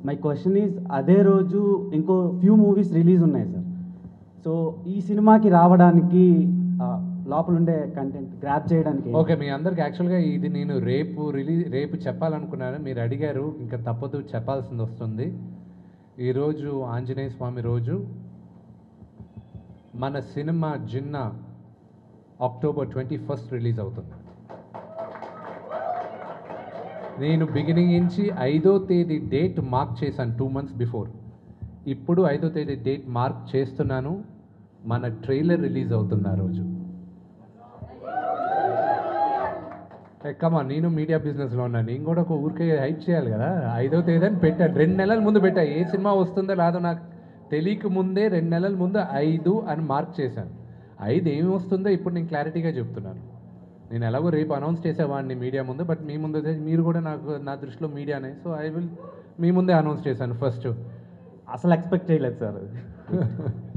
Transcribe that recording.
my question is అదే రోజు ఇంకో ఫ్యూ మూవీస్ రిలీజ్ ఉన్నాయి సార్ సో ఈ సినిమాకి రావడానికి ఆ, లోపల ఉండే కంటెంట్ గ్రాప్ చేయడానికి ఓకే మీ అందరికి యాక్చువల్గా ఇది నేను రేపు రిలీజ్ రేపు చెప్పాలనుకున్నాను మీరు అడిగారు ఇంకా తప్పదు చెప్పాల్సింది వస్తుంది ఈరోజు ఆంజనేయ స్వామి రోజు మన cinema Jinna October twenty first release అవుతుంది నేను బిగినింగ్ నుంచి ఐదో తేదీ డేట్ మార్క్ చేశాను టూ మంత్స్ బిఫోర్ ఇప్పుడు ఐదో తేదీ డేట్ మార్క్ చేస్తున్నాను మన ట్రైలర్ రిలీజ్ అవుతుంది ఆ రోజు కమా నేను మీడియా బిజినెస్లో ఉన్నాను నేను కూడా ఒక ఊరికే హైప్ చేయాలి కదా ఐదో తేదీ అని పెట్టాను రెండు నెలల ముందు పెట్టా ఏ సినిమా వస్తుందో రాదో నాకు తెలియక ముందే రెండు నెలల ముందు ఐదు అని మార్క్ చేశాను ఐదు ఏమి వస్తుందో ఇప్పుడు నేను క్లారిటీగా చెప్తున్నాను నేను ఎలాగో రేపు అనౌన్స్ చేసేవాడిని మీడియా ముందు బట్ మీ ముందు అయితే మీరు కూడా నాకు నా దృష్టిలో మీడియానే సో ఐ విల్ మీ ముందే అనౌన్స్ చేశాను ఫస్ట్ అసలు ఎక్స్పెక్ట్ చేయలేదు సార్